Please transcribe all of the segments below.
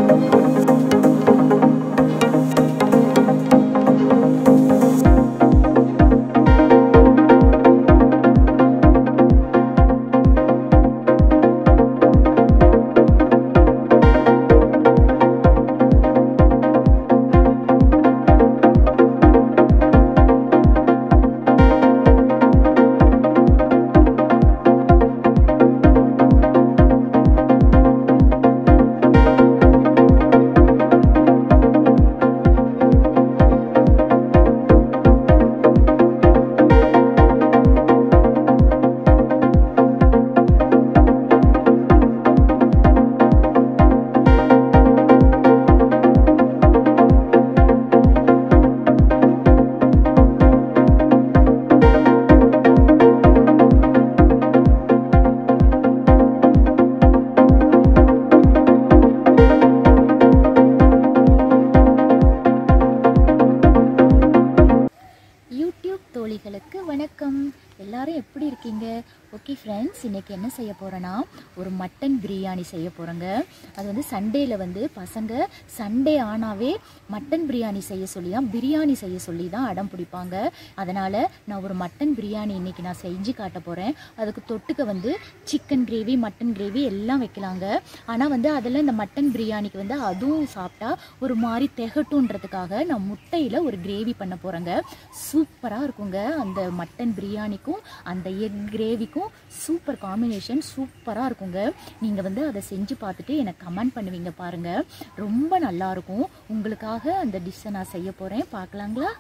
YouTube தோழிகளுக்கு வணக்கம் எல்லாரும் எப்படி இருக்கீங்க ஓகே ஃப்ரெண்ட்ஸ் இன்றைக்கி என்ன செய்ய போகிறேன்னா ஒரு மட்டன் பிரியாணி செய்ய போகிறேங்க அது வந்து சண்டேயில் வந்து பசங்க சண்டே ஆனாவே மட்டன் பிரியாணி செய்ய சொல்லி தான் பிரியாணி செய்ய சொல்லி தான் அடம் பிடிப்பாங்க அதனால் நான் ஒரு மட்டன் பிரியாணி இன்றைக்கி நான் செஞ்சு காட்ட போகிறேன் அதுக்கு தொட்டுக்க வந்து சிக்கன் கிரேவி மட்டன் கிரேவி எல்லாம் வைக்கலாங்க ஆனால் வந்து அதில் இந்த மட்டன் பிரியாணிக்கு வந்து அதுவும் சாப்பிட்டா ஒரு மாதிரி திகட்டுன்றதுக்காக நான் முட்டையில் ஒரு கிரேவி பண்ண போகிறேங்க சூப்பராக இருக்குங்க அந்த மட்டன் பிரியாணிக்கும் அந்த எக் கிரேவிக்கும் சூப்பர் காம்பினேஷன் சூப்பராக இருக்குங்க நீங்கள் வந்து அதை செஞ்சு பார்த்துட்டு எனக்கு கமெண்ட் பண்ணுவீங்க பாருங்கள் ரொம்ப நல்லாயிருக்கும் உங்களுக்காக அந்த டிஷ்ஷை நான் செய்ய போகிறேன் பார்க்கலாங்களா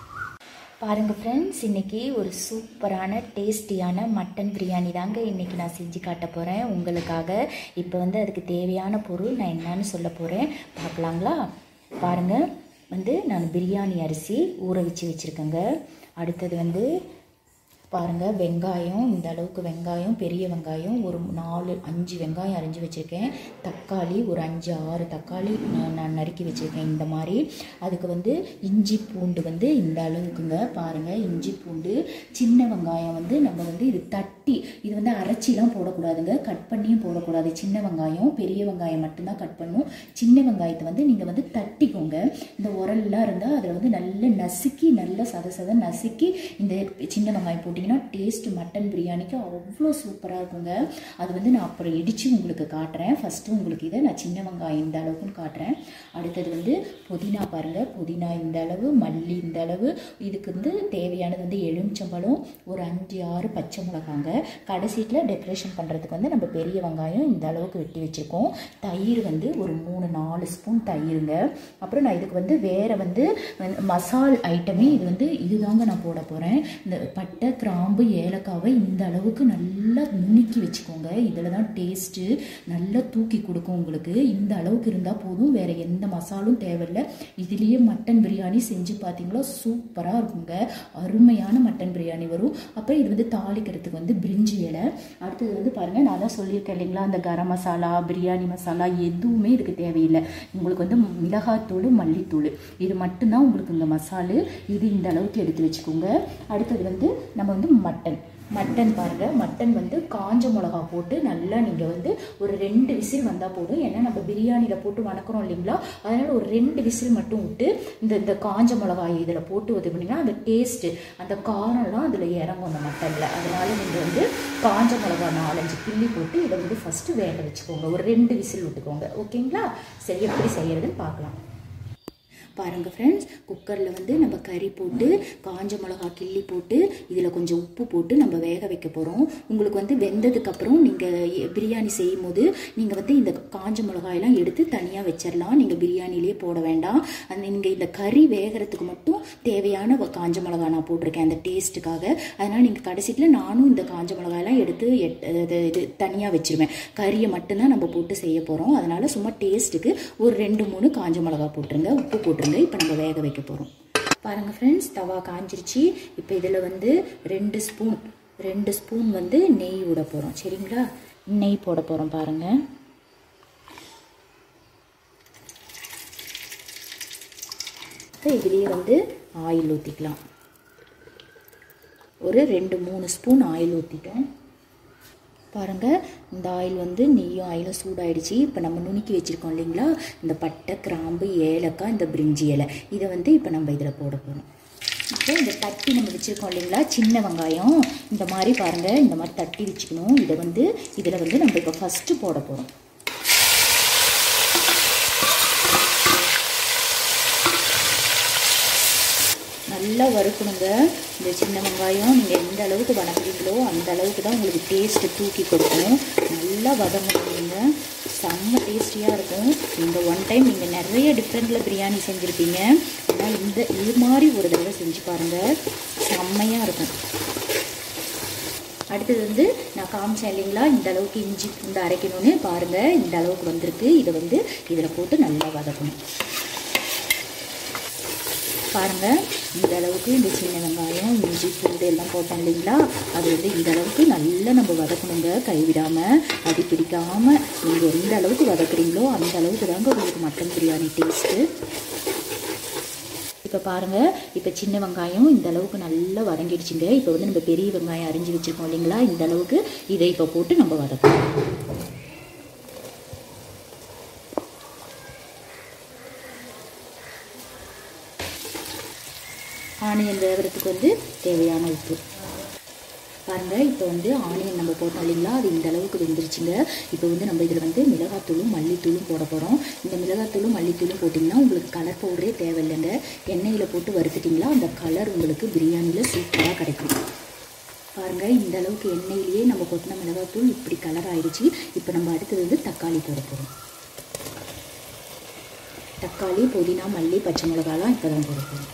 பாருங்கள் ஃப்ரெண்ட்ஸ் இன்றைக்கி ஒரு சூப்பரான டேஸ்டியான மட்டன் பிரியாணி தாங்க இன்றைக்கி நான் செஞ்சு காட்ட போகிறேன் உங்களுக்காக இப்போ வந்து அதுக்கு தேவையான பொருள் நான் என்னன்னு சொல்ல போகிறேன் பார்க்கலாங்களா பாருங்கள் வந்து நான் பிரியாணி அரிசி ஊற வச்சு வச்சுருக்கேங்க அடுத்தது வந்து பாருங்கள் வெங்காயம் இந்த அளவுக்கு வெங்காயம் பெரிய வெங்காயம் ஒரு நாலு அஞ்சு வெங்காயம் அரிஞ்சு வச்சுருக்கேன் தக்காளி ஒரு அஞ்சு ஆறு தக்காளி நான் நான் நறுக்கி வச்சுருக்கேன் இந்த மாதிரி அதுக்கு வந்து இஞ்சி பூண்டு வந்து இந்த அளவுக்குங்க பாருங்கள் இஞ்சி பூண்டு சின்ன வெங்காயம் வந்து நம்ம வந்து இது தட்டி இது வந்து அரைச்சிலாம் போடக்கூடாதுங்க கட் பண்ணியும் போடக்கூடாது சின்ன வெங்காயம் பெரிய வெங்காயம் மட்டும்தான் கட் பண்ணும் சின்ன வெங்காயத்தை வந்து நீங்கள் வந்து தட்டிக்கோங்க இந்த உரல்லாம் இருந்தால் அதில் வந்து நல்ல நசுக்கி நல்ல சத சத நசுக்கி இந்த சின்ன வெங்காயம் போட்டிங்கன்னா டேஸ்ட் மட்டன் பிரியாணிக்கு அவ்வளோ சூப்பராக இருக்குங்க அது வந்து நான் அப்புறம் இடித்து உங்களுக்கு காட்டுறேன் ஃபஸ்ட்டு உங்களுக்கு இதை நான் சின்ன வெங்காயம் இந்த அளவுக்குன்னு காட்டுறேன் அடுத்தது வந்து புதினா பாருங்கள் புதினா இந்த அளவு மல்லி இந்த அளவு இதுக்கு வந்து தேவையானது வந்து எலுமிச்சம்பழம் ஒரு அஞ்சு ஆறு பச்சை மிளகாங்க கடைசீட்டில் டெக்கரேஷன் பண்ணுறதுக்கு வந்து நம்ம பெரிய வெங்காயம் இந்த அளவுக்கு வெட்டி வச்சுருக்கோம் தயிர் வந்து ஒரு மூணு நாலு ஸ்பூன் தயிருங்க அப்புறம் நான் இதுக்கு வந்து வேறு வந்து மசால் ஐட்டமே இது வந்து இதுதாங்க நான் போட போகிறேன் இந்த பட்டை கிராம்பு ஏலக்காவை இந்த அளவுக்கு நல்லா நுணுக்கி வச்சுக்கோங்க இதில் தான் டேஸ்ட்டு நல்லா தூக்கி கொடுக்கும் உங்களுக்கு இந்த அளவுக்கு இருந்தால் போதும் வேறு எந்த மசாலும் தேவையில்லை இதுலேயே மட்டன் பிரியாணி செஞ்சு பார்த்தீங்களா சூப்பராக இருக்குங்க அருமையான மட்டன் பிரியாணி வரும் அப்புறம் இது வந்து தாளிக்கிறதுக்கு வந்து பிரிஞ்சி இலை அடுத்தது வந்து பாருங்கள் நான் தான் சொல்லியிருக்கேன் இல்லைங்களா அந்த கரம் மசாலா பிரியாணி மசாலா எதுவுமே இதுக்கு தேவையில்லை உங்களுக்கு வந்து மிளகாத்தூள் மல்லித்தூள் இது மட்டும்தான் உங்களுக்கு இந்த மசாலு இது இந்த அளவுக்கு எடுத்து வச்சுக்கோங்க அடுத்தது வந்து நம்ம வந்து மட்டன் மட்டன் பாருங்கள் மட்டன் வந்து காஞ்ச மிளகா போட்டு நல்லா நீங்கள் வந்து ஒரு ரெண்டு விசில் வந்தால் போதும் ஏன்னா நம்ம பிரியாணியில் போட்டு வணக்கிறோம் இல்லைங்களா அதனால் ஒரு ரெண்டு விசில் மட்டும் விட்டு இந்த இந்த காஞ்ச மிளகாய் இதில் போட்டு இது பண்ணிங்கன்னா அந்த டேஸ்ட்டு அந்த காரம்லாம் அதில் இறங்கும் அந்த மட்டனில் அதனால நீங்கள் வந்து காஞ்ச மிளகா நாலஞ்சு கிள்ளி போட்டு இதை வந்து ஃபஸ்ட்டு வேக வச்சுக்கோங்க ஒரு ரெண்டு விசில் விட்டுக்கோங்க ஓகேங்களா சரி எப்படி செய்யறதுன்னு பார்க்கலாம் பாருங்கள் ஃப்ரெண்ட்ஸ் குக்கரில் வந்து நம்ம கறி போட்டு காஞ்ச மிளகா கிள்ளி போட்டு இதில் கொஞ்சம் உப்பு போட்டு நம்ம வேக வைக்க போகிறோம் உங்களுக்கு வந்து வெந்ததுக்கப்புறம் நீங்கள் பிரியாணி செய்யும் போது நீங்கள் வந்து இந்த காஞ்ச மிளகாயெல்லாம் எடுத்து தனியாக வச்சிடலாம் நீங்கள் பிரியாணிலேயே போட வேண்டாம் அந்த நீங்கள் இந்த கறி வேகிறதுக்கு மட்டும் தேவையான வ- காஞ்ச மிளகா நான் போட்டிருக்கேன் அந்த டேஸ்ட்டுக்காக அதனால் நீங்கள் கடைசியில் நானும் இந்த காஞ்ச மிளகாயெல்லாம் எடுத்து எட்- இது இது தனியாக வச்சிருவேன் கறியை மட்டும்தான் நம்ம போட்டு செய்ய போகிறோம் அதனால் சும்மா டேஸ்ட்டுக்கு ஒரு ரெண்டு மூணு காஞ்ச மிளகா போட்டுருங்க உப்பு போட்டுருங்க இப்போ நம்ம வேக வைக்க போகிறோம் பாருங்கள் ஃப்ரெண்ட்ஸ் தவா காஞ்சிருச்சு இப்போ இதில் வந்து ரெண்டு ஸ்பூன் ரெண்டு ஸ்பூன் வந்து நெய் விட போகிறோம் சரிங்களா நெய் போட போகிறோம் பாருங்கள் இப்போ இதுலேயே வந்து ஆயில் ஊற்றிக்கலாம் ஒரு ரெண்டு மூணு ஸ்பூன் ஆயில் ஊற்றிட்டோம் பாருங்கள் இந்த ஆயில் வந்து நெய்யும் ஆயிலும் சூடாயிடுச்சு இப்போ நம்ம நுணுக்கி வச்சுருக்கோம் இல்லைங்களா இந்த பட்டை கிராம்பு ஏலக்காய் இந்த பிரிஞ்சி இலை இதை வந்து இப்போ நம்ம இதில் போட போகிறோம் இப்போ இந்த தட்டி நம்ம வச்சுருக்கோம் இல்லைங்களா சின்ன வெங்காயம் இந்த மாதிரி பாருங்கள் இந்த மாதிரி தட்டி வச்சுக்கணும் இதை வந்து இதில் வந்து நம்ம இப்போ ஃபஸ்ட்டு போட போகிறோம் நல்லா வறுக்கணுங்க இந்த சின்ன வெங்காயம் நீங்கள் எந்த அளவுக்கு வதக்குறீங்களோ அந்த அளவுக்கு தான் உங்களுக்கு டேஸ்ட்டு தூக்கி கொடுக்கும் நல்லா வதங்கணுங்க செம்ம டேஸ்டியாக இருக்கும் நீங்கள் ஒன் டைம் நீங்கள் நிறைய டிஃப்ரெண்ட்டில் பிரியாணி செஞ்சுருப்பீங்க ஆனால் இந்த இது மாதிரி ஒரு தடவை செஞ்சு பாருங்கள் செம்மையாக இருக்கும் அடுத்தது வந்து நான் காமிச்சேன் இல்லைங்களா இந்த அளவுக்கு இஞ்சி பூண்டு அரைக்கணும்னு பாருங்கள் இந்த அளவுக்கு வந்திருக்கு இதை வந்து இதில் போட்டு நல்லா வதக்கணும் பாருங்கள் இந்த அளவுக்கு இந்த சின்ன வெங்காயம் இஞ்சி பூண்டு எல்லாம் போட்டோம் இல்லைங்களா அது வந்து இந்த அளவுக்கு நல்லா நம்ம வதக்கணுங்க கைவிடாமல் அடி பிடிக்காமல் நீங்கள் எந்த அளவுக்கு வதக்குறீங்களோ அந்த அளவுக்கு தாங்க உங்களுக்கு மட்டன் பிரியாணி டேஸ்ட்டு இப்போ பாருங்கள் இப்போ சின்ன வெங்காயம் இந்த அளவுக்கு நல்லா வதங்கிடுச்சுங்க இப்போ வந்து நம்ம பெரிய வெங்காயம் அரிஞ்சு வச்சுருக்கோம் இல்லைங்களா இந்த அளவுக்கு இதை இப்போ போட்டு நம்ம வதக்கணும் ஆனியன் வேகிறதுக்கு வந்து தேவையான உப்பு பாருங்கள் இப்போ வந்து ஆனியன் நம்ம போட்டோம் இல்லைங்களா அது இந்த அளவுக்கு வெந்துருச்சுங்க இப்போ வந்து நம்ம இதில் வந்து மிளகாத்தூளும் மல்லித்தூளும் போட போகிறோம் இந்த மிளகாத்தூளும் மல்லித்தூளும் போட்டிங்கன்னா உங்களுக்கு கலர் பவுடரே தேவையில்லைங்க எண்ணெயில் போட்டு வறுத்துட்டிங்களா அந்த கலர் உங்களுக்கு பிரியாணியில் சூப்பராக கிடைக்கும் பாருங்கள் இந்த அளவுக்கு எண்ணெயிலேயே நம்ம கொட்டின மிளகாத்தூள் இப்படி கலர் ஆயிடுச்சு இப்போ நம்ம அடுத்தது வந்து தக்காளி போட போகிறோம் தக்காளி புதினா மல்லி பச்சை மிளகாலாம் இப்போ தான் போட போகிறோம்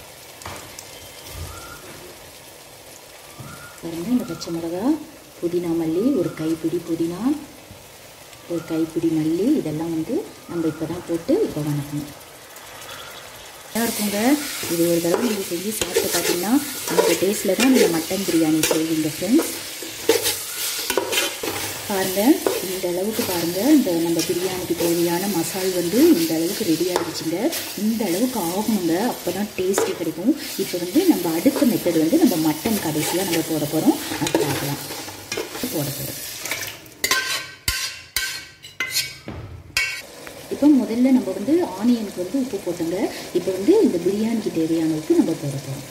பாருங்கள் இந்த பச்சை மிளகா புதினா மல்லி ஒரு கைப்பிடி புதினா ஒரு கைப்பிடி மல்லி இதெல்லாம் வந்து நம்ம இப்போ தான் போட்டு இப்போ வணக்கணும் நல்லா இருக்குங்க இது ஒரு தடவை நீங்கள் செஞ்சு சாப்பிட்டு பார்த்தீங்கன்னா அந்த டேஸ்ட்டில் தான் நீங்கள் மட்டன் பிரியாணி செய்வீங்க ஃப்ரெண்ட்ஸ் பாருங்கள் இந்த அளவுக்கு பாருங்கள் இந்த நம்ம பிரியாணிக்கு தேவையான மசால் வந்து இந்த அளவுக்கு ரெடி ஆகிடுச்சுங்க இந்த அளவுக்கு ஆகணுங்க அப்போ தான் டேஸ்ட்டு கிடைக்கும் இப்போ வந்து நம்ம அடுத்த மெத்தட் வந்து நம்ம மட்டன் கடைசியாக நம்ம போட போகிறோம் அது பார்க்கலாம் போட போகிறோம் இப்போ முதல்ல நம்ம வந்து ஆனியனுக்கு வந்து உப்பு போட்டோங்க இப்போ வந்து இந்த பிரியாணிக்கு தேவையான உப்பு நம்ம போட போகிறோம்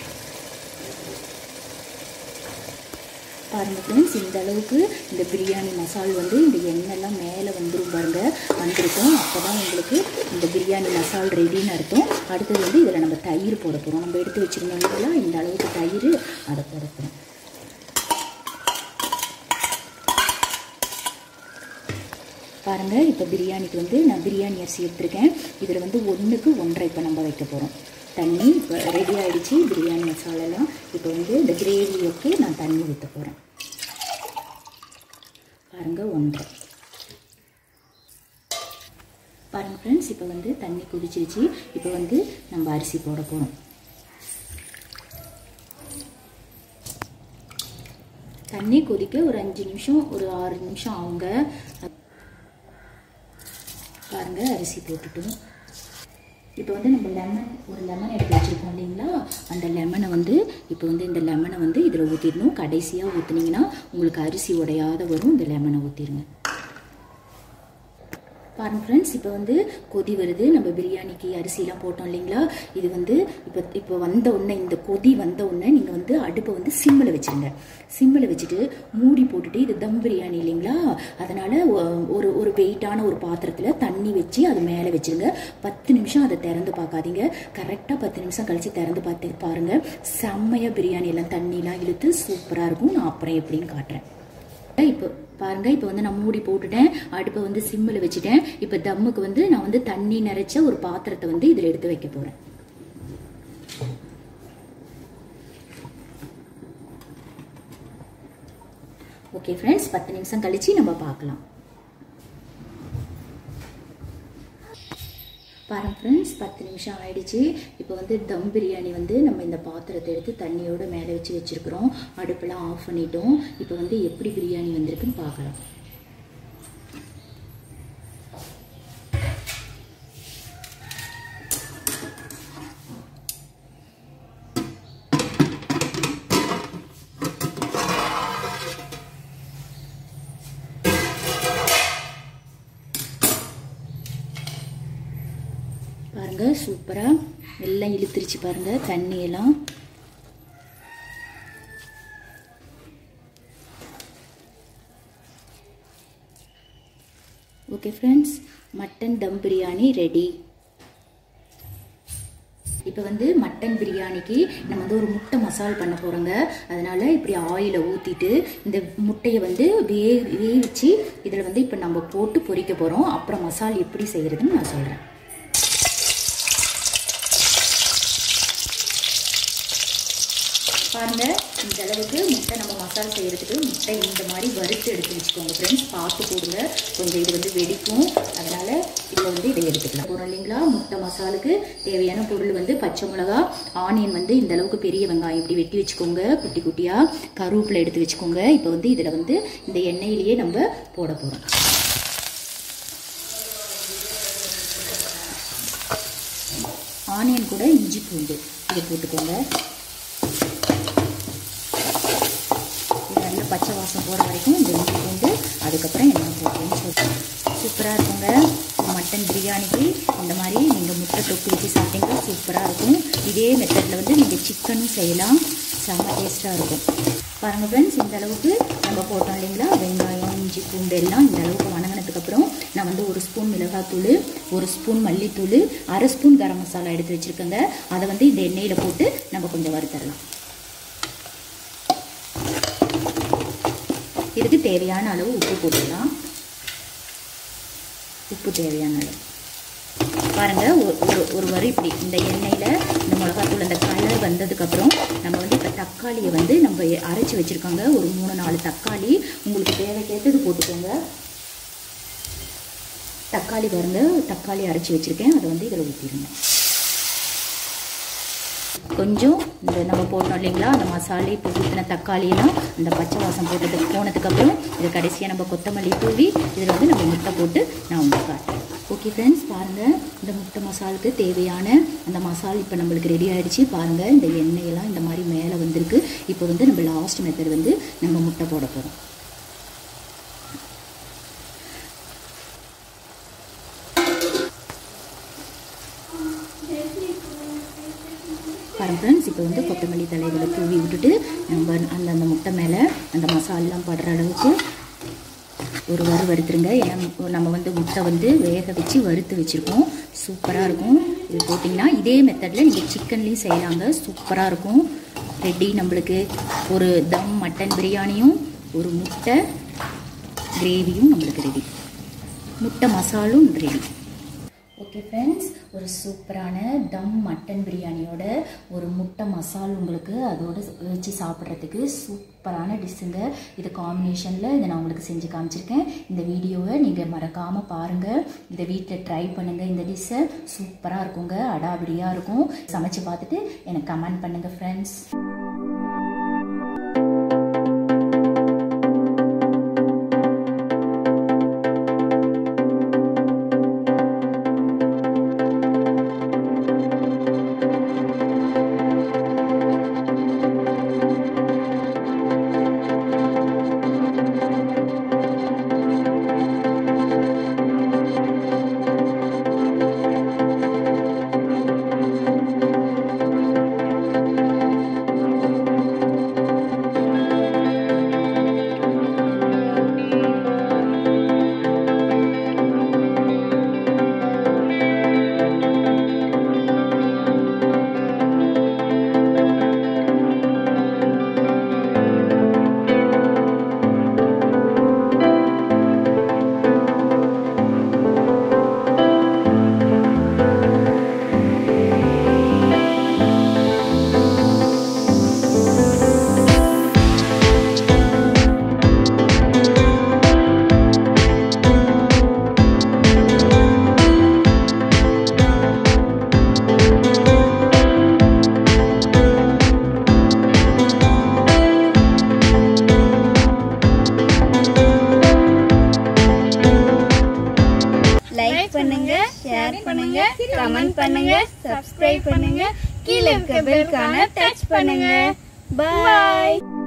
பாருங்கள் ஃப்ரெண்ட்ஸ் இந்த அளவுக்கு இந்த பிரியாணி மசால் வந்து இந்த எண்ணெய்லாம் மேலே வந்துடும் பாருங்க வந்திருக்கும் அப்போ தான் உங்களுக்கு இந்த பிரியாணி மசால் ரெடின்னு அர்த்தம் அடுத்தது வந்து இதில் நம்ம தயிர் போட போகிறோம் நம்ம எடுத்து வச்சுருந்தோம் இல்லைங்களா இந்த அளவுக்கு தயிர் அதை போட போகிறோம் பாருங்கள் இப்போ பிரியாணிக்கு வந்து நான் பிரியாணி அரிசி எடுத்திருக்கேன் இதில் வந்து ஒன்றுக்கு ஒன்றரை இப்போ நம்ம வைக்க போகிறோம் தண்ணி இப்போ ரெடி ஆகிடுச்சு பிரியாணி மசாலாலாம் இப்போ வந்து இந்த கிரேவியோக்கு நான் தண்ணி ஊற்ற போகிறேன் பாருங்கள் ஒன்றரை பாருங்கள் ஃப்ரெண்ட்ஸ் இப்போ வந்து தண்ணி கொதிச்சிருச்சு இப்போ வந்து நம்ம அரிசி போட போகிறோம் தண்ணி கொதிக்க ஒரு அஞ்சு நிமிஷம் ஒரு ஆறு நிமிஷம் ஆகுங்க பாருங்க அரிசி போட்டுட்டோம் இப்போ வந்து நம்ம லெமன் ஒரு லெமன் எடுத்து வச்சுருக்கோம் இல்லைங்களா அந்த லெமனை வந்து இப்போ வந்து இந்த லெமனை வந்து இதில் ஊற்றிடணும் கடைசியாக ஊற்றுனீங்கன்னா உங்களுக்கு அரிசி உடையாத வரும் இந்த லெமனை ஊற்றிடுங்க பாருங்க ஃப்ரெண்ட்ஸ் இப்போ வந்து கொதி வருது நம்ம பிரியாணிக்கு அரிசிலாம் போட்டோம் இல்லைங்களா இது வந்து இப்போ இப்போ வந்த உடனே இந்த கொதி வந்த உடனே நீங்கள் வந்து அடுப்பை வந்து சிம்மில் வச்சுருங்க சிம்மில் வச்சுட்டு மூடி போட்டுட்டு இது தம் பிரியாணி இல்லைங்களா அதனால் ஒரு ஒரு வெயிட்டான ஒரு பாத்திரத்தில் தண்ணி வச்சு அது மேலே வச்சுருங்க பத்து நிமிஷம் அதை திறந்து பார்க்காதீங்க கரெக்டாக பத்து நிமிஷம் கழித்து திறந்து பார்த்து பாருங்கள் செம்மையாக பிரியாணி எல்லாம் தண்ணிலாம் இழுத்து சூப்பராக இருக்கும் நான் அப்புறம் எப்படின்னு காட்டுறேன் இப்போ பாருங்க இப்போ வந்து நான் மூடி போட்டுட்டேன் அடுப்பை வந்து சிம்மில் வச்சுட்டேன் இப்போ தம்முக்கு வந்து நான் வந்து தண்ணி நிறைச்ச ஒரு பாத்திரத்தை வந்து இதில் எடுத்து வைக்க போகிறேன் ஓகே ஃப்ரெண்ட்ஸ் பத்து நிமிஷம் கழிச்சு நம்ம பார்க்கலாம் பாருங்க ஃப்ரெண்ட்ஸ் பத்து நிமிஷம் ஆயிடுச்சு இப்போ வந்து தம் பிரியாணி வந்து நம்ம இந்த பாத்திரத்தை எடுத்து தண்ணியோட மேலே வச்சு வச்சுருக்குறோம் அடுப்பெல்லாம் ஆஃப் பண்ணிட்டோம் இப்போ வந்து எப்படி பிரியாணி வந்திருக்குன்னு பார்க்கலாம் பாருங்க சூப்பராக எல்லாம் இழுத்துருச்சு பாருங்க தண்ணி எல்லாம் okay friends mutton dum biryani ready இப்போ வந்து மட்டன் பிரியாணிக்கு நம்ம வந்து ஒரு முட்டை மசால் பண்ண போகிறோங்க அதனால இப்படி ஆயிலை ஊற்றிட்டு இந்த முட்டையை வந்து வே வேவிச்சு இதில் வந்து இப்போ நம்ம போட்டு பொரிக்க போகிறோம் அப்புறம் மசால் எப்படி செய்கிறதுன்னு நான் சொல்கிறேன் பாருங்க இந்த அளவுக்கு முட்டை நம்ம மசாலா செய்கிறதுக்கு முட்டை இந்த மாதிரி வறுத்து எடுத்து வச்சுக்கோங்க ஃப்ரெண்ட்ஸ் பார்த்து போடுங்க கொஞ்சம் இது வந்து வெடிக்கும் அதனால இதில் வந்து இதை எடுத்துக்கலாம் போகிறோம் இல்லைங்களா முட்டை மசாலுக்கு தேவையான பொருள் வந்து பச்சை மிளகா ஆனியன் வந்து இந்த அளவுக்கு பெரிய வெங்காயம் இப்படி வெட்டி வச்சுக்கோங்க குட்டி குட்டியாக கருவேப்பிலை எடுத்து வச்சுக்கோங்க இப்போ வந்து இதில் வந்து இந்த எண்ணெயிலேயே நம்ம போட போகிறோம் ஆனியன் கூட இஞ்சி பூண்டு இதை போட்டுக்கோங்க இது நல்ல பச்சை வாசம் போகிற வரைக்கும் இந்த இஞ்சி பூண்டு அதுக்கப்புறம் எண்ணெய் போட்டுன்னு சொல்லிட்டு சூப்பராக இருக்குங்க மட்டன் பிரியாணிக்கு இந்த மாதிரி நீங்கள் முட்டை தொக்கு வச்சு சாப்பிட்டீங்கன்னா சூப்பராக இருக்கும் இதே மெத்தடில் வந்து நீங்கள் சிக்கனும் செய்யலாம் செம்ம டேஸ்ட்டாக இருக்கும் பாருங்கள் ஃப்ரெண்ட்ஸ் இந்த அளவுக்கு நம்ம போட்டோம் இல்லைங்களா வெங்காயம் இஞ்சி பூண்டு எல்லாம் இந்த அளவுக்கு வணங்கினதுக்கப்புறம் நான் வந்து ஒரு ஸ்பூன் மிளகாத்தூள் ஒரு ஸ்பூன் மல்லித்தூள் அரை ஸ்பூன் கரம் மசாலா எடுத்து வச்சுருக்கேங்க அதை வந்து இந்த எண்ணெயில் போட்டு நம்ம கொஞ்சம் வறுத்தரலாம் இதுக்கு தேவையான அளவு உப்பு போட்டுக்கலாம் உப்பு தேவையான அளவு பாருங்க ஒரு ஒரு ஒரு வரி இப்படி இந்த எண்ணெயில் இந்த மிளகாத்தூள் அந்த கலர் வந்ததுக்கப்புறம் நம்ம வந்து இப்போ தக்காளியை வந்து நம்ம அரைச்சி வச்சுருக்கோங்க ஒரு மூணு நாலு தக்காளி உங்களுக்கு தேவைக்கேற்றது போட்டுக்கோங்க தக்காளி பாருங்க தக்காளி அரைச்சி வச்சுருக்கேன் அதை வந்து இதில் ஊற்றிடுங்க கொஞ்சம் இந்த நம்ம போட்டோம் இல்லைங்களா அந்த மசாலா இப்போ ஊற்றின தக்காளியெல்லாம் அந்த பச்சை வாசம் போட்டதுக்கு போனதுக்கப்புறம் இது கடைசியாக நம்ம கொத்தமல்லி தூவி இதில் வந்து நம்ம முட்டை போட்டு நான் உங்களுக்கு காட்டுறேன் ஓகே ஃப்ரெண்ட்ஸ் பாருங்கள் இந்த முட்டை மசாலுக்கு தேவையான அந்த மசால் இப்போ நம்மளுக்கு ரெடி ஆகிடுச்சு பாருங்கள் இந்த எண்ணெயெல்லாம் இந்த மாதிரி மேலே வந்திருக்கு இப்போ வந்து நம்ம லாஸ்ட் மெத்தட் வந்து நம்ம முட்டை போட போகிறோம் பாருங்க ஃப்ரெண்ட்ஸ் இப்போ வந்து கொத்தமல்லி தலைகளை தூவி விட்டுட்டு நம்ம அந்த அந்த முட்டை மேலே அந்த மசாலாம் படுற அளவுக்கு ஒரு வறு வறுத்துருங்க ஏன்னா நம்ம வந்து முட்டை வந்து வேக வச்சு வறுத்து வச்சுருக்கோம் சூப்பராக இருக்கும் இது போட்டிங்கன்னா இதே மெத்தடில் நீங்கள் சிக்கன்லேயும் செய்யலாங்க சூப்பராக இருக்கும் ரெடி நம்மளுக்கு ஒரு தம் மட்டன் பிரியாணியும் ஒரு முட்டை கிரேவியும் நம்மளுக்கு ரெடி முட்டை மசாலும் ரெடி ஓகே ஃப்ரெண்ட்ஸ் ஒரு சூப்பரான தம் மட்டன் பிரியாணியோட ஒரு முட்டை மசால் உங்களுக்கு அதோட வச்சு சாப்பிட்றதுக்கு சூப்பரான டிஷ்ஷுங்க இது காம்பினேஷனில் இதை நான் உங்களுக்கு செஞ்சு காமிச்சிருக்கேன் இந்த வீடியோவை நீங்கள் மறக்காமல் பாருங்கள் இதை வீட்டில் ட்ரை பண்ணுங்கள் இந்த டிஷ்ஷை சூப்பராக இருக்குங்க அடாபடியாக இருக்கும் சமைச்சு பார்த்துட்டு எனக்கு கமெண்ட் பண்ணுங்கள் ஃப்ரெண்ட்ஸ் லைக் பண்ணுங்க ஷேர் பண்ணுங்க கமெண்ட் பண்ணுங்க சப்ஸ்கிரைப் பண்ணுங்க கீழே இருக்க பெல்கான டச் பண்ணுங்க பாய்